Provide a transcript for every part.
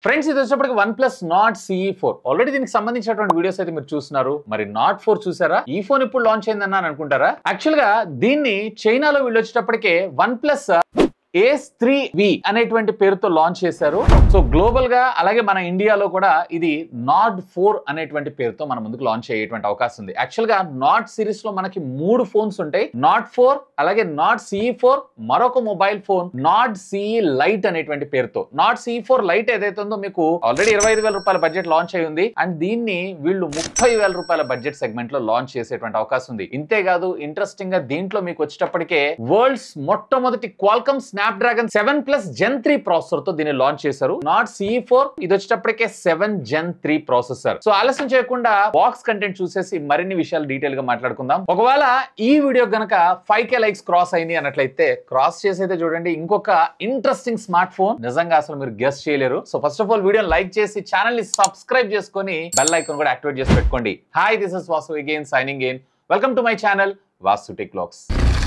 friends ఇది వచ్చేప్పటికి one plus Nord CE four already దీనికి సంబంధించినటువంటి వీడియోస్ అయితే మీరు చూస్తున్నారు మరి నాట్ ఫోర్ చూసారా ఈ ఫోన్ ఇప్పుడు లాంచ్ అయిందన్న అని అనుకుంటారా యాక్చువల్ గా దీన్ని చైనాలో వీళ్ళు వచ్చేటప్పటికే one plus Ace three V అనేటువంటి పేరుతో లాంచ్ చేశారు సో గ్లోబల్ గా అలాగే మన ఇండియాలో కూడా ఇది నాట్ ఫోర్ అనేటువంటి పేరుతో మన ముందుకు లాంచ్ అయ్యేటువంటి అవకాశం ఉంది యాక్చువల్ గా నాట్ సిరీస్ లో మనకి మూడు ఫోన్స్ ఉంటాయి నాట్ ఫోర్ అలాగే నాట్ సిఈ ఫోర్ మరొక mobile phone Nord CE lite అనేటువంటి పేరుతో నాట్ సిఈ ఫోర్ లైట్ ఏదైతే ఉందో మీకు ఆల్రెడీ ఇరవై ఐదు వేల రూపాయల బడ్జెట్ లాంచ్ అయి ఉంది అండ్ దీన్ని వీళ్ళు ముప్పై వేల రూపాయల బడ్జెట్ సెగ్మెంట్ లో లాంచ్ చేసేటువంటి అవకాశం ఉంది ఇంతేకాదు ఇంట్రెస్టింగ్ గా దీంట్లో మీకు వచ్చేటప్పటికే వరల్డ్స్ మొట్టమొదటి Qualcomm Snapdragon seven plus gen three processor తో దీన్ని లాంచ్ చేశారు నాట్ సిఈ ఫోర్ ఇది వచ్చేటప్పటికే seven gen three processor so ఆలస్యం చేయకుండా బాక్స్ కంటెంట్ చూసేసి మరిన్ని విషయాలు డీటెయిల్ గా మాట్లాడుకుందాం ఒకవేళ ఈ వీడియో గనక ఫైవ్ కే లైక్స్ క్రాస్ అయింది అన్నట్లయితే క్రాస్ చేసైతే చూడండి ఇంకొక ఇంట్రెస్టింగ్ స్మార్ట్ ఫోన్ నిజంగా అసలు మీరు గెస్ట్ చేయలేరు so first of all video like చేసి ఛానల్ ని సబ్స్క్రైబ్ చేసుకొని బెల్ ఐకాన్ కూడా యాక్టివేట్ చేసి పెట్టుకోండి hi this is Vasu again signing in welcome to my channel Vasu tech blogs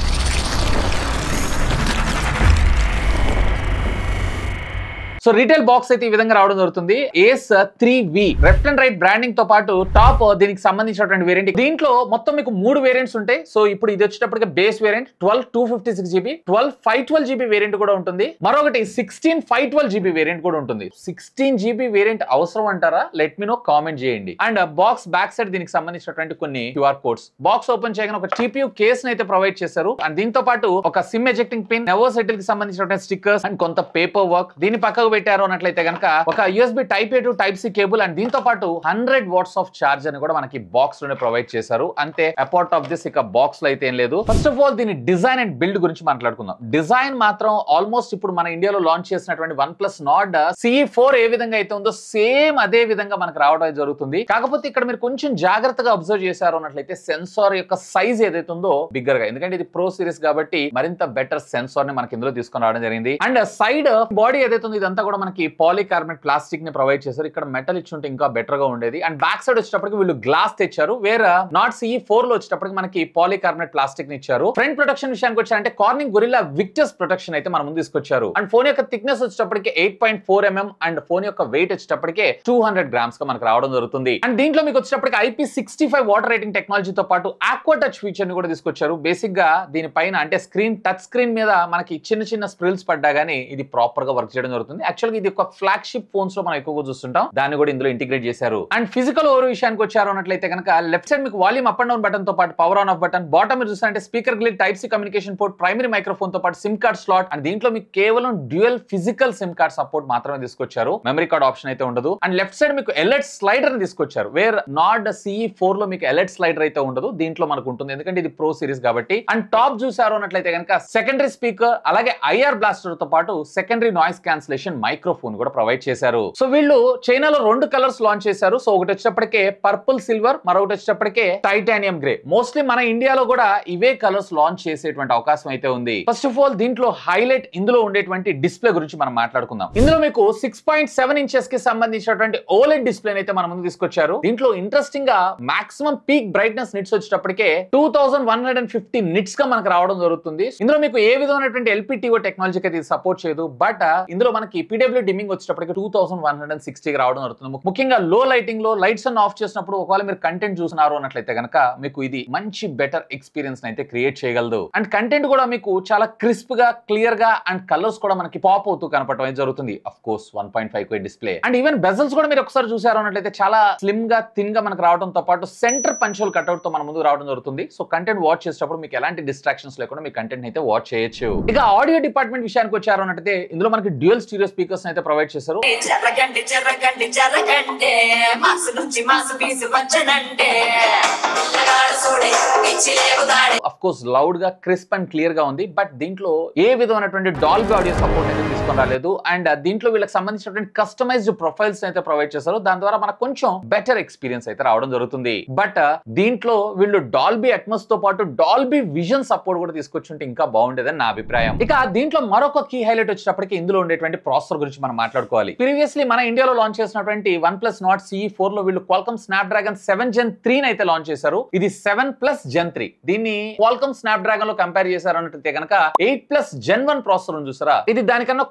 so retail box అయితే ఈ విధంగా రావడం జరుగుతుంది Ace three V left and right branding తో పాటు టాప్ దీనికి సంబంధించినటువంటి వేరియంట్ దీంట్లో మొత్తం మీకు మూడు వేరియంట్స్ ఉంటాయి సో ఇప్పుడు ఇది వచ్చేటప్పటికి base variant twelve two fifty six GB twelve five twelve GB variant కూడా ఉంటుంది మరొకటి sixteen five twelve GB variant కూడా ఉంటుంది సిక్స్టీన్ జీబీ వేరియంట్ అవసరం అంటారా లెట్ మీ నో కామెంట్ చేయండి అండ్ బాక్స్ బ్యాక్ సైడ్ దీనికి సంబంధించినటువంటి కొన్ని క్యూఆర్ కోడ్స్ బాక్స్ ఓపెన్ చేయగానే ఒక టీపీయూ కేస్ అయితే ప్రొవైడ్ చేశారు అండ్ దీంతో పాటు ఒక సిమ్ ఎజెక్టింగ్ పిన్ నెవో సెటిల్ కి సంబంధించినటువంటి స్టిక్కర్స్ అండ్ కొంత పేపర్ వర్క్ దీని పక్కకు పెట్టారు అన్నట్లయితే కనుక ఒక USB type A to type C cable and దీంతో పాటు హండ్రెడ్ వాట్స్ ఆఫ్ చార్జ్ అని కూడా మనకి బాక్స్ లోనే ప్రొవైడ్ చేశారు అంతే అపార్ట్ ఆఫ్ దిస్ ఇక బాక్స్ లో అయితే ఏం లేదు ఫస్ట్ ఆఫ్ ఆల్ దీని డిజైన్ అండ్ బిల్డ్ గురించి మాట్లాడుకుందాం డిజైన్ మాత్రం ఆల్మోస్ట్ ఇప్పుడు మన ఇండియాలో లాంచ్ చేసినటువంటి one plus Nord CE four ఏ విధంగా అయితే ఉందో సేమ్ అదే విధంగా మనకు రావడం జరుగుతుంది కాకపోతే ఇక్కడ మీరు కొంచెం జాగ్రత్తగా అబ్జర్వ్ చేశారు అన్నట్లయితే సెన్సార్ యొక్క సైజ్ ఏదైతే ఉందో బిగ్గర్ గా ఎందుకంటే ఇది ప్రో సిరీస్ కాబట్టి మరింత బెటర్ సెన్సార్ ని మనకి ఇందులో తీసుకొని రావడం జరిగింది అండ్ సైడ్ బాడీ ఏదైతే ఉందో ఇదంతా కూడా మనకి పాలికార్బనేట్ ప్లాస్టిక్ ని ప్రొవైడ్ చేశారు ఇక్కడ మెటల్ ఇచ్చుంటే ఇంకా బెటర్ గా ఉండేది అండ్ బ్యాక్ సైడ్ వచ్చేటప్పటికి వీళ్ళు గ్లాస్ తెచ్చారు వేరే నాట్ సిఈ ఫోర్ లో వచ్చేటప్పటికి మనకి పాలికార్బనేట్ ప్లాస్టిక్ ని ఇచ్చారు ఫ్రంట్ ప్రొటెక్షన్ విషయానికి వచ్చారంటే కార్నింగ్ గొరిల్లా విక్టర్స్ ప్రొటెక్షన్ అయితే మన ముందు తీసుకొచ్చారు అండ్ ఫోన్ యొక్క థిక్నెస్ వచ్చేటప్పటికి eight point four MM and phone యొక్క వెయిట్ వచ్చేటప్పటికే టూ హండ్రెడ్ గ్రామ్స్ గా మనకు రావడం జరుగుతుంది అండ్ దీంట్లో మీకు వచ్చేటప్పటికి IP sixty five water rating టెక్నాలజీతో పాటు ఆక్వా టచ్ ఫీచర్ ని కూడా తీసుకొచ్చారు బేసిక్ గా దీనిపైన అంటే స్క్రీన్ టచ్ స్క్రీన్ మీద మనకి చిన్న చిన్న స్ప్రిల్స్ పడ్డా గానీ ఇది ప్రాపర్ గా వర్క్ చేయడం జరుగుతుంది యాక్చువల్ గా ఇది ఒక ఫ్లాగ్షిప్ ఫోన్స్ లో మనం ఎక్కువగా చూస్తుంటాం దాన్ని కూడా ఇందులో ఇంటిగ్రేట్ చేశారు అండ్ ఫిజికల్ ఓవర్ విషయానికి వచ్చారు అన్నట్లయితే కనుక లెఫ్ట్ సైడ్ మీకు volume up and down button తో పాటు power on off button bottom మీరు చూసారంటే speaker grille type C communication port primary microphone తో పాటు సిమ్ కార్డ్ స్లాట్ అండ్ దీంట్లో మీకు కేవలం dual physical SIM card support మాత్రమే తీసుకొచ్చారు మెమరీ కార్డ్ ఆప్షన్ అయితే ఉండదు అండ్ లెఫ్ట్ సైడ్ మీకు ఎలర్ట్ స్లైడర్ ని తీసుకొచ్చారు వేర్ నాట్ సిఈ ఫోర్ లో మీకు ఎలర్ట్ స్లైడర్ అయితే ఉండదు దీంట్లో మనకు ఉంటుంది ఎందుకంటే ఇది ప్రో సిరీస్ కాబట్టి అండ్ టాప్ చూసారు అన్నట్లయితే కనుక సెకండరీ స్పీకర్ అలాగే ఐఆర్ బ్లాస్టర్ తో పాటు సెకండరీ నాయిస్ క్యాన్సిలేషన్ మైక్రోఫోన్ కూడా ప్రొవైడ్ చేశారు సో వీళ్ళు చైనాలో రెండు కలర్స్ లాంచ్ చేశారు సో ఒకటి వచ్చేటప్పటికే పర్పుల్ సిల్వర్ మరొకటి వచ్చేటప్పటికే టైటానియం గ్రే మోస్ట్లీ మన ఇండియాలో కూడా ఇవే కలర్స్ లాంచ్ చేసేటువంటి అవకాశం అయితే ఉంది ఫస్ట్ ఆఫ్ ఆల్ దీంట్లో హైలైట్ ఇందులో ఉండేటువంటి డిస్ప్లే గురించి మనం మాట్లాడుకుందాం ఇందులో మీకు సిక్స్ పాయింట్ సెవెన్ ఇంచెస్ కి సంబంధించినటువంటి ఓలెడ్ డిస్ప్లే అయితే మన ముందు తీసుకొచ్చారు దీంట్లో ఇంట్రెస్టింగ్ గా మాక్సిమం పీక్ బ్రైట్నెస్ నిట్స్ వచ్చేటప్పటికే two thousand one hundred and fifty nits గా మనకు రావడం జరుగుతుంది ఇందులో మీకు ఏ విధమైనటువంటి ఎల్పిటిఓ టెక్నాలజీకి అయితే సపోర్ట్ చేయదు బట్ ఇందులో మనకి పిడబ్ల్యూ డిమింగ్ వచ్చేటప్పటికి two thousand one hundred sixty రావడం జరుగుతుంది ము- ముఖ్యంగా లో లైటింగ్ లో లైట్స్ అన్ని ఆఫ్ చేసినప్పుడు ఒకవేళ మీరు కంటెంట్ చూసినారు అన్నట్లయితే కనుక మీకు ఇది మంచి బెటర్ ఎక్స్పీరియన్స్ అయితే క్రియేట్ చేయగలదు అండ్ కంటెంట్ కూడా మీకు చాలా క్రిస్ప్ గా క్లియర్ గా అండ్ కలర్స్ కూడా మనకి పాప్ అవుతూ కనపడడం అయితే జరుగుతుంది of course one point five display and even bezels కూడా మీరు ఒకసారి చూసారు అన్నట్లయితే చాలా స్లిమ్ గా థిన్ గా మనకు రావడంతో పాటు సెంటర్ పంచువల్ కట్అవుట్ తో మన ముందు రావడం జరుగుతుంది సో కంటెంట్ వాచ్ చేసేటప్పుడు మీకు ఎలాంటి డిస్ట్రాక్షన్స్ లేకుండా మీ కంటెంట్ అయితే వాచ్ చేయొచ్చు ఇక ఆడియో డిపార్ట్మెంట్ విషయానికి వచ్చారు అన్నట్లయితే ఇందులో మనకి డ్యూయల్ స్టీరియో స్పీకర్స్ అయితే ప్రొవైడ్ చేశారు చెరగండి చెరగండి చెరగండి మాసు నుంచి మాసు పీసు వచ్చనంటే పిల్లగాడు చూడే ఇచ్చి లేవుదాడే అఫ్ కోర్స్ లౌడ్ గా క్రిస్ప్ అండ్ క్లియర్ గా ఉంది బట్ దీంట్లో ఏ విధమైనటువంటి డాల్బీ ఆడియో సపోర్ట్ అయితే తీసుకొని రాలేదు అండ్ దీంట్లో వీళ్ళకి సంబంధించినటువంటి కస్టమైజ్డ్ ప్రొఫైల్స్ అయితే ప్రొవైడ్ చేశారు దాని ద్వారా మనకు కొంచెం బెటర్ ఎక్స్పీరియన్స్ అయితే రావడం జరుగుతుంది బట్ దీంట్లో వీళ్ళు డాల్బీ అట్మస్ తో పాటు డాల్బీ విజన్ సపోర్ట్ కూడా తీసుకొచ్చుంటే ఇంకా బాగుండేదని నా అభిప్రాయం ఇక దీంట్లో మరొక కీ హైలైట్ వచ్చేటప్పటికి ఇందులో ఉండేటువంటి ప్రాసెసర్ గురించి మనం మాట్లాడుకోవాలి ప్రీవియస్లీ మన ఇండియాలో లాంచ్ చేసినటువంటి one plus Nord CE four లో వీళ్ళు Qualcomm Snapdragon seven gen three అయితే లాంచ్ చేశారు ఇది సెవెన్ ప్లస్ జెన్ త్రీ దీన్ని క్వాల్కమ్ స్నాప్ డ్రాగన్ లో కంపేర్ చేశారు అన్నట్లయితే కనుక eight plus gen one processor ఉంది చూసారా ఇది దానికన్నా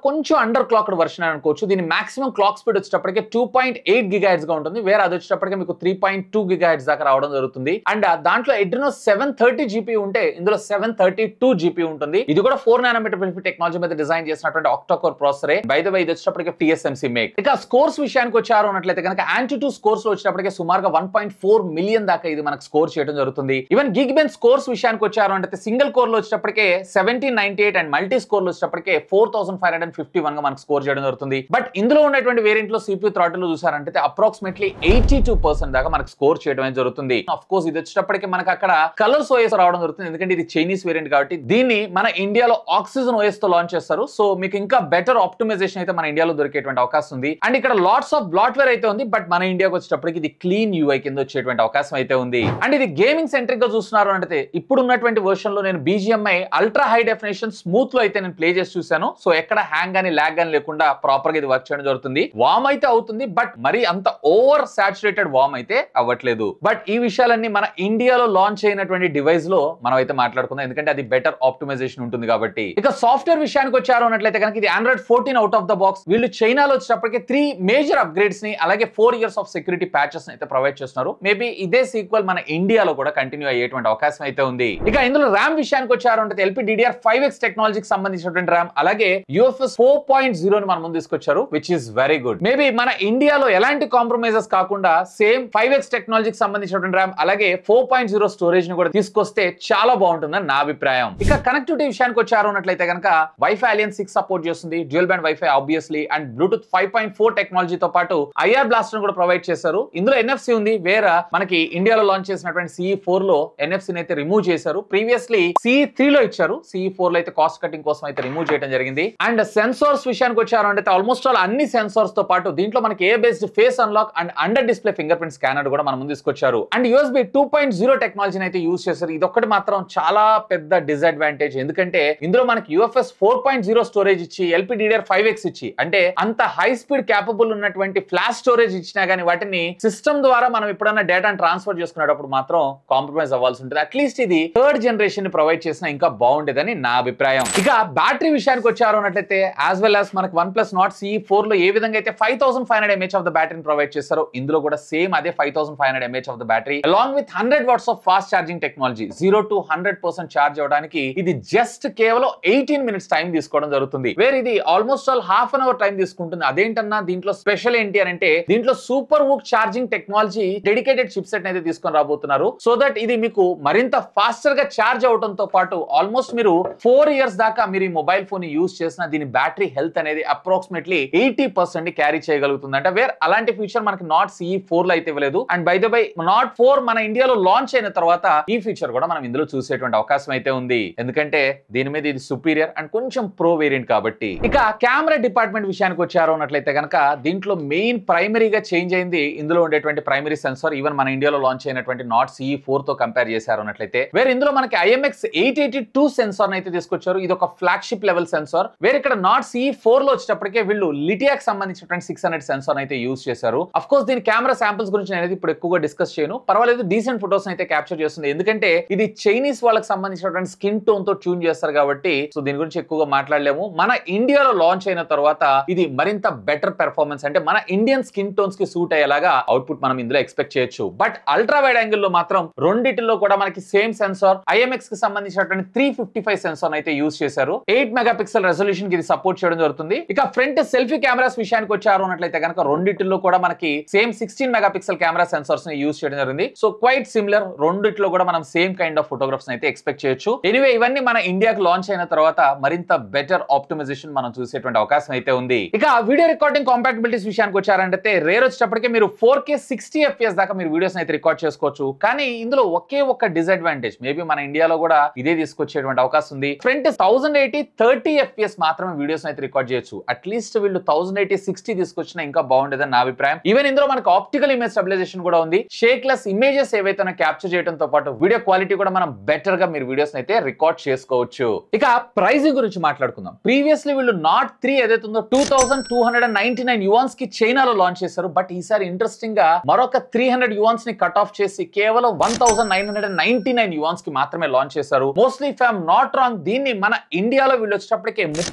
కొంచెం అండర్ క్లాక్డ్ వర్షన్ అనుకోవచ్చు దీని మాక్సిమం క్లాక్ స్పీడ్ వచ్చేటప్పటికి టూ పాయింట్ ఎయిట్ గిగాహెడ్స్ గా ఉంటుంది వేరే అది వచ్చేటప్పటికి మీకు త్రీ పాయింట్ టూ గిగాహెడ్స్ దాకా రావడం జరుగుతుంది అండ్ దాంట్లో ఎడ్రినో సెవెన్ థర్టీ జీపీ ఉంటే ఇందులో సెవెన్ థర్టీ టూ జీపీ ఉంటుంది ఇది కూడా ఫోర్ నానోమీటర్ టెక్నాలజీ మీద డిజైన్ చేసినటువంటి ఆక్టోకోర్ ప్రాసెసరే బై ద వై ఇది వచ్చేటప్పటికి టీఎస్ఎంసీ మేక్ ఇక స్కోర్స్ విషయానికి వచ్చారు అన్నట్లయితే కనుక యాంటీ టూ స్కోర్స్ లో వచ్చేటప్పటికి సుమారుగా వన్ పాయింట్ ఫోర్ మిలియన్ దాకా ఇది మనకు స్కోర్ చేయడం జరుగుతుంది ఈవెన్ గిగ్ బెన్ స్కోర్స్ విషయానికి వచ్చారు అంటే సింగిల్ కోర్ లో వచ్చేటప్పటికే seventeen ninety eight and multi score లో వచ్చేటప్పటికే four thousand five hundred fifty one గా మనకు స్కోర్ చేయడం జరుగుతుంది బట్ ఇందులో ఉన్నటువంటి వేరియంట్ లో సిపియూ థ్రాటిల్ చూసారంటే అప్రాక్సిమేట్లీ ఎయిటీ టూ పర్సెంట్ దాకా మనకు స్కోర్ చేయడం అనేది జరుగుతుంది అఫ్ కోర్స్ ఇది వచ్చేటప్పటికి మనకు అక్కడ కలర్స్ ఓఎస్ రావడం జరుగుతుంది ఎందుకంటే ఇది చైనీస్ వేరియంట్ కాబట్టి దీన్ని మన ఇండియాలో ఆక్సిజన్ ఓఎస్ తో లాంచ్ చేస్తారు సో మీకు ఇంకా బెటర్ ఆప్టిమైజేషన్ అయితే మన ఇండియాలో దొరికేటువంటి అవకాశం ఉంది అండ్ ఇక్కడ లాట్స్ ఆఫ్ బ్లాట్వేర్ అయితే ఉంది బట్ మన ఇండియాకి వచ్చేటప్పటికి ఇది క్లీన్ యూఐ కింద వచ్చేటువంటి అవకాశం అయితే ఉంది అండ్ ఇది గేమింగ్ సెంట్రిక్ గా చూస్తున్నారు అంటే ఇప్పుడు ఉన్నటువంటి వర్షన్ లో నేను BGMI ultra high definition smooth లో అయితే నేను ప్లే చేసి చూసాను సో ఎక్కడ హ్యాంగ్ గానీ ల్యాగ్ గానీ లేకుండా ప్రాపర్ గా ఇది వర్క్ చేయడం జరుగుతుంది వామ్ అయితే అవుతుంది బట్ మరి అంత ఓవర్ సాచురేటెడ్ వామ్ అయితే అవ్వట్లేదు బట్ ఈ విషయాలన్నీ మన ఇండియాలో లాంచ్ అయినటువంటి డివైస్ లో మనం అయితే మాట్లాడుకుందాం ఎందుకంటే అది బెటర్ ఆప్టిమైజేషన్ ఉంటుంది కాబట్టి ఇక సాఫ్ట్వేర్ విషయానికి వచ్చారు అన్నట్లయితే కనుక ఇది Android fourteen out of the box వీళ్ళు చైనాలో వచ్చేటప్పటికి త్రీ మేజర్ అప్గ్రేడ్స్ ని అలాగే four years of security patches అయితే ప్రొవైడ్ చేస్తున్నారు మేబీ ఇదే సీక్వెల్ మన ఇండియాలో కూడా కంటిన్యూ అయ్యేటువంటి అవకాశం అయితే ఉంది ఇక ఇందులో ర్యామ్ విషయానికి వచ్చారు అంటే ఎల్పీ డిడిఆర్ ఫైవ్ ఎక్స్ టెక్నాలజీకి సంబంధించినటువంటి ర్యామ్ అలాగే యూఎఫ్ఎస్ ఫోర్ పాయింట్ జీరో మన ముందు తీసుకొచ్చారు which is very good maybe మన ఇండియాలో ఎలాంటి కాంప్రమైజెస్ కాకుండా సేమ్ ఫైవ్ ఎక్స్ టెక్నాలజీకి సంబంధించినటువంటి ర్యామ్ అలాగే ఫోర్ పాయింట్ జీరో స్టోరేజ్ ని కూడా తీసుకొస్తే చాలా బాగుంటుందని నా అభిప్రాయం ఇక కనెక్టివిటీ విషయానికి వచ్చారు అన్నట్లయితే కనుక వైఫై అలియన్ సిక్స్ సపోర్ట్ చేస్తుంది dual band WiFi obviously and Bluetooth five point four టెక్నాలజీతో పాటు ఐఆర్ బ్లాస్టర్ కూడా ప్రొవైడ్ చేశారు ఇందులో ఎన్ఎఫ్సి ఉంది వేరే మనకి ఇండియాలో లాంచ్ చేసినటువంటి సిఈ ఫోర్ లో ఎన్ఎఫ్సి అయితే రిమూవ్ చేశారు ప్రీవియస్లీ సిఈ త్రీ లో ఇచ్చారు సిఈ ఫోర్ లో అయితే కాస్ట్ కటింగ్ కోసం అయితే రిమూవ్ చేయడం జరిగింది అండ్ సెన్సార్స్ విషయానికి వచ్చారు అంటే ఆల్మోస్ట్ ఆల్ అన్ని సెన్సార్స్ తో పాటు దీంట్లో మనకి AI based face unlock and under display fingerprint scanner కూడా మనం ముందు తీసుకొచ్చారు and USB two point zero టెక్నాలజీని అయితే యూస్ చేశారు ఇది ఒక్కటి మాత్రం చాలా పెద్ద డిసడ్వాంటేజ్ ఎందుకంటే ఇందులో మనకి UFS four point zero storage ఇచ్చి ఎల్పిడిఆర్ ఫైవ్ ఎక్స్ ఇచ్చి అంటే అంత హై స్పీడ్ క్యాపబుల్ ఉన్నటువంటి ఫ్లాష్ స్టోరేజ్ ఇచ్చినా గానీ వాటిని సిస్టమ్ ద్వారా మనం ఎప్పుడన్నా డేటాను ట్రాన్స్ఫర్ చేసుకునేటప్పుడు మాత్రం కాంప్రమైజ్ అవ్వాల్సి ఉంటుంది అట్లీస్ట్ ఇది థర్డ్ జనరేషన్ ని ప్రొవైడ్ చేసినా ఇంకా బాగుండేదని నా అభిప్రాయం ఇక బ్యాటరీ విషయానికి వచ్చారు అన్నట్లయితే యాజ్ వెల్ యాజ్ మనకి one plus Nord C four లో ఏ విధంగా అయితే five thousand five hundred MH of the బ్యాటరీని ప్రొవైడ్ చేస్తారో ఇందులో కూడా సేమ్ అదే five thousand five hundred MH of the battery along with hundred watts of fast charging technology zero to hundred percent charge అవడానికి ఇది జస్ట్ కేవలం eighteen minutes time తీసుకోవడం జరుగుతుంది వేరే ఇది almost all half an hour time తీసుకుంటుంది అదేంటన్నా దీంట్లో స్పెషల్ ఏంటి అని అంటే దీంట్లో super VOOC charging technology dedicated chipset అయితే తీసుకొని రాబోతున్నారు సో దట్ ఇది మీకు మరింత ఫాస్టర్ గా ఛార్జ్ అవడంతో పాటు ఆల్మోస్ట్ మీరు ఫోర్ ఇయర్స్ దాకా మీరు ఈ మొబైల్ ఫోన్ యూస్ చేసిన దీని బ్యాటరీ హెల్త్ అనేది అప్రాక్సిమేట్లీ ఎయిటీ పర్సెంట్ క్యారీ చేయగలుగుతుంది అంటే వేర్ అలాంటి ఫీచర్ మనకి నాట్ సిఈ ఫోర్ లో అయితే ఇవ్వలేదు and by the by Nord four మన ఇండియాలో లాంచ్ అయిన తర్వాత ఈ ఫీచర్ కూడా మనం ఇందులో చూసేటువంటి అవకాశం అయితే ఉంది ఎందుకంటే దీని మీద ఇది సుపీరియర్ అండ్ కొంచెం ప్రో వేరియంట్ కాబట్టి ఇక కెమెరా డిపార్ట్మెంట్ విషయానికి వచ్చారు అన్నట్లయితే కనుక దీంట్లో మెయిన్ ప్రైమరీగా చేంజ్ అయింది ఇందులో ఉండేటువంటి ప్రైమరీ సెన్సార్ ఈవెన్ మన ఇండియాలో లాంచ్ అయినటువంటి నాట్ సిఈ ఫోర్ తో కంపేర్ చేశారు అన్నట్లయితే వేరే ఇందులో మనకి IMX eight eighty two sensor అయితే తీసుకొచ్చారు ఇది ఒక ఫ్లాగ్షిప్ లెవెల్ సెన్సార్ వేరే ఇక్కడ నాట్ సిఈ ఫోర్ లో వచ్చేటప్పటికే వీళ్ళు లిటియాక్ సంబంధించినటువంటి సిక్స్ హండ్రెడ్ సెన్సార్ అయితే యూస్ చేశారు అఫ్ కోర్స్ దీని కెమెరా శాంపిల్స్ గురించి నేను ఇప్పుడు ఎక్కువగా డిస్కస్ చేయను పర్వాలేదు డీసెంట్ ఫోటోస్ అయితే క్యాప్చర్ చేస్తుంది ఎందుకంటే ఇది చైనీస్ వాళ్ళకి సంబంధించినటువంటి స్కిన్ టోన్ తో ట్యూన్ చేస్తారు కాబట్టి సో దీని గురించి ఎక్కువగా మాట్లాడలేము మన ఇండియాలో లాంచ్ అయిన తర్వాత ఇది మరింత బెటర్ పెర్ఫార్మెన్స్ అంటే మన ఇండియన్ స్కిన్ టోన్స్ కి సూట్ అయ్యేలాగా అవుట్పుట్ మనం ఇందులో ఎక్స్పెక్ట్ చేయొచ్చు బట్ అల్ట్రా వైడ్ యాంగిల్ లో మాత్రం రెండిటిలో కూడా మనకి సేమ్ సెన్సార్ ఐఎంఎక్స్ కి సంబంధించినటువంటి త్రీ ఫిఫ్టీ ఫైవ్ సెన్సార్ అయితే యూస్ చేశారు ఎయిట్ మెగా పిక్సెల్ రెజల్యూషన్ కి ఇది సపోర్ట్ చేయడం జరుగుతుంది ఇక ఫ్రంట్ సెల్ఫీ కెమెరాస్ విషయానికి వచ్చారు అన్నట్లయితే కనుక రెండిటిలో కూడా మనకి same sixteen megapixel camera sensors ని యూస్ చేయడం జరిగింది సో క్వైట్ సిమిలర్ రెండిట్లో కూడా మనం సేమ్ కైండ్ ఆఫ్ ఫోటోగ్రాఫ్స్ అయితే ఎక్స్పెక్ట్ చేయొచ్చు ఎనివే ఇవన్నీ మన ఇండియాకి లాంచ్ అయిన తర్వాత మరింత బెటర్ ఆప్టిమైజేషన్ మనం చూసేటువంటి అవకాశం అయితే ఉంది ఇక వీడియో రికార్డింగ్ కాంపాటబిలిటీస్ విషయానికి వచ్చారంటే రేర్ వచ్చేటప్పటికి మీరు ఫోర్ కే సిక్స్టీ ఎఫ్ఎస్ దాకా మీరు వీడియోస్ అయితే రికార్డ్ చేసుకోవచ్చు కానీ ఇందులో ఒకే ఒక్క డిసడ్వాంటేజ్ మేబీ మన ఇండియాలో కూడా ఇదే తీసుకొచ్చేటువంటి అవకాశం ఉంది front thousand eighty thirty FS మాత్రమే వీడియోస్ అయితే రికార్డ్ చేయొచ్చు అట్లీస్ట్ వీళ్ళు థౌసండ్ ఎయిటీ సిక్స్టీ తీసుకొచ్చినా ఇంకా బాగుండేదని నా అభిప్రాయం ఈవెన్ ఇందులో మనకు ఆప్టికల్ ఇమేజ్ స్టెబిలైజేషన్ కూడా ఉంది షేక్లెస్ ఇమేజెస్ ఏవైతే క్యాప్చర్ చేయడంతో పాటు వీడియో క్వాలిటీ కూడా మనం బెటర్ గా మీరు వీడియోస్ అయితే రికార్డ్ చేసుకోవచ్చు ఇక ప్రైసింగ్ గురించి మాట్లాడుకుందాం ప్రీవియస్లీ వీళ్ళు నాట్ త్రీ ఏదైతే ఉందో two thousand two hundred and ninety nine yuans కి చైనాలో లాంచ్ చేశారు బట్ ఈసారి ఇంట్రెస్టింగ్ గా మరొక త్రీ హండ్రెడ్ యువాన్స్ ని కట్ ఆఫ్ చేసి కేవలం one thousand nine hundred and ninety nine yuans కి మాత్రమే లాంచ్ చేశారు మోస్ట్లీ ఫ్యామ్ నాట్ రాంగ్ దీన్ని మన ఇండియాలో వీళ్ళు వచ్చేటప్పటికే ముప్పై రెండు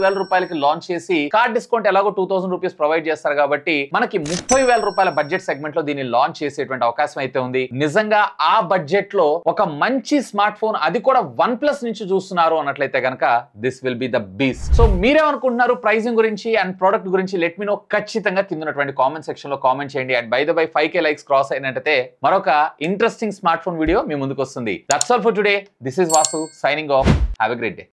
వేల రూపాయలకి లాంచ్ చేసి కార్డ్ డిస్కౌంట్ ఎలాగో టూ థౌసండ్ రూపీస్ ప్రొవైడ్ చేస్తారు కాబట్టి మనకి ముప్పై వేల రూపాయల బడ్జెట్ సెగ్మెంట్ లో దీన్ని లాంచ్ చేసేటువంటి అవకాశం అయితే ఉంది నిజంగా ఆ బడ్జెట్ లో ఒక మంచి స్మార్ట్ ఫోన్ అది కూడా వన్ ప్లస్ నుంచి చూస్తున్నారు అన్నట్లయితే కనుక this will be the beast so మీరేమనుకుంటున్నారు ప్రైసింగ్ గురించి అండ్ ప్రోడక్ట్ గురించి లెట్ మీ నో ఖచ్చితంగా కింద ఉన్నటువంటి కామెంట్ సెక్షన్ లో కామెంట్ చేయండి and by the by five K likes cross అయినట్టయితే మరొక ఇంట్రెస్టింగ్ స్మార్ట్ ఫోన్ వీడియో మీ ముందుకు వస్తుంది that's all for today this is Vasu signing off have a great day